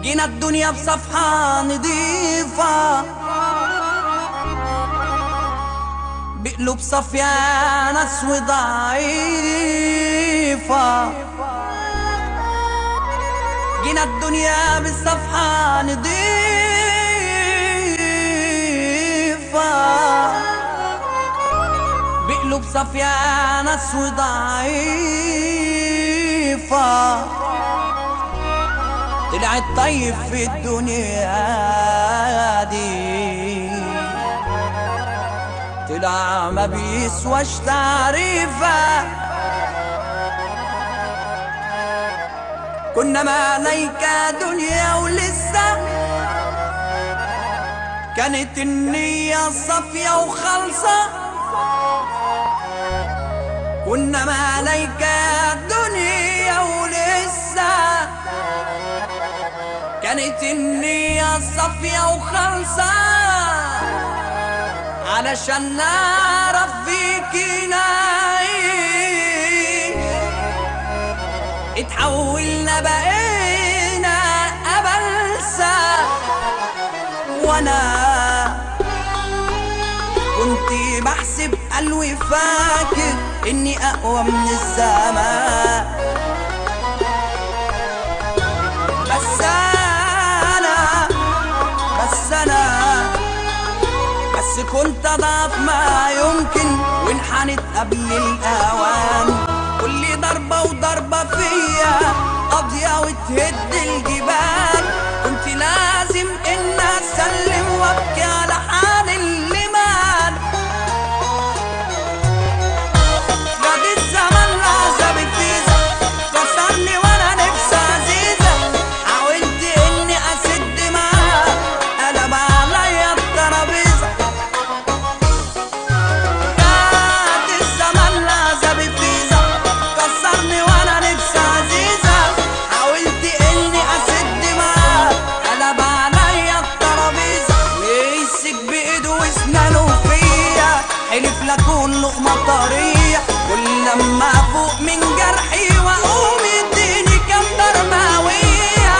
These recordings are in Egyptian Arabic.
جينا الدنيا بصفحة نضيفة بقلوب صافية ناس وضعيفة جينا الدنيا بصفحة نضيفة بقلوب صافية ناس وضعيفة طلعت طيب في الدنيا دي طلع ما بيسواش تعريفه كنا ما ليك دنيا ولسه كانت النية صافية وخالصة كنا ما ليك دنيا ولسه كانت النية صافية وخالصة علشان نعرف فيكي نعيش اتحولنا بقينا أبلسة وانا كنت بحسب قلبي فاكر اني اقوى من الزمان بس انا بس انا بس كنت اضعف ما يمكن وانحنت قبل الاوان كل ضربة وضربة فيا قاضية وتهد الجبال كنت لازم ان اسلم وابكي على حال اللي مات خد الزمن العذاب الفيزا كسرني وانا نفسي عزيزة حاولت اني اسد معاه قلب عليا الترابيزة خد الزمن العذاب الفيزا كسرني وانا نفسي عزيزة حاولت اني اسد معاه قلب عليا الترابيزة ويمسك بايده واسنانه فيا حلف لكون لقمة طرية كل لما افوق من جرحي واقوم يديني كام ضرباوية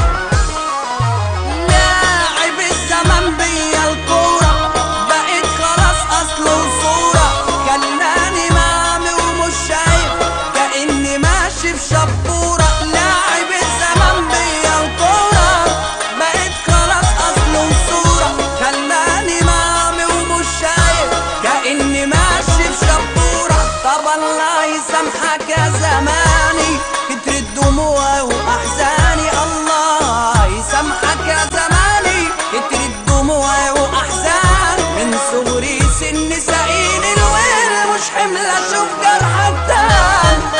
لاعب الزمن بيا الكورة بقيت خلاص اصل وصورة خلاني معمي ومش شايف كأني ماشي في شبورة لاعب الزمن بيا الكورة بقيت خلاص اصل وصورة خلاني معمي ومش شايف كأني ماشي في شبورة طب الله يسامحك يا زماني كترت دموعي واحزاني الله يسامحك يا زماني كترت دموعي واحزاني من صغري سن سعيد الويل مش حمل اشوف جرحك تاني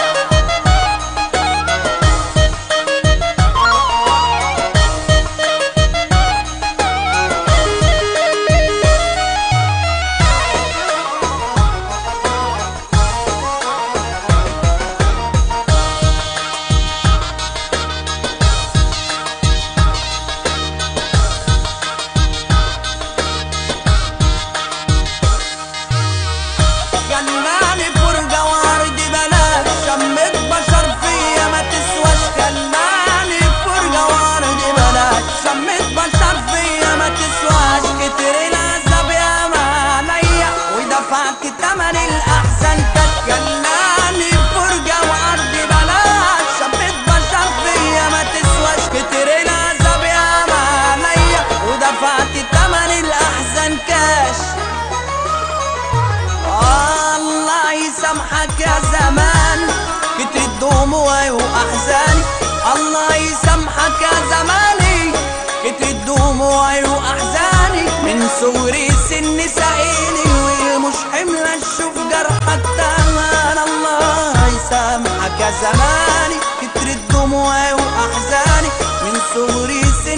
خلاني فرجة وعرض بلاش شمت بشر فيا ما تسواش خلاني فرجة وعرض بلاش شمت بشر فيا ما تسواش كتر العذاب يا ما عليا ودفعت تمن الأحسن كانت خلاني فرجة وعرض بلاش شمت بشر فيا ما تسواش كتر العذاب يا ما عليا ودفعت تمن الأحسن كاش الله يسامحك يا زمان كترت دموعي واحزاني الله يسامحك يا زماني كترت دموعي واحزاني من صغري سن سعيني ومش حمل اشوف جرحك تمام الله يسامحك يا زماني كترت دموعي واحزاني من صغري سن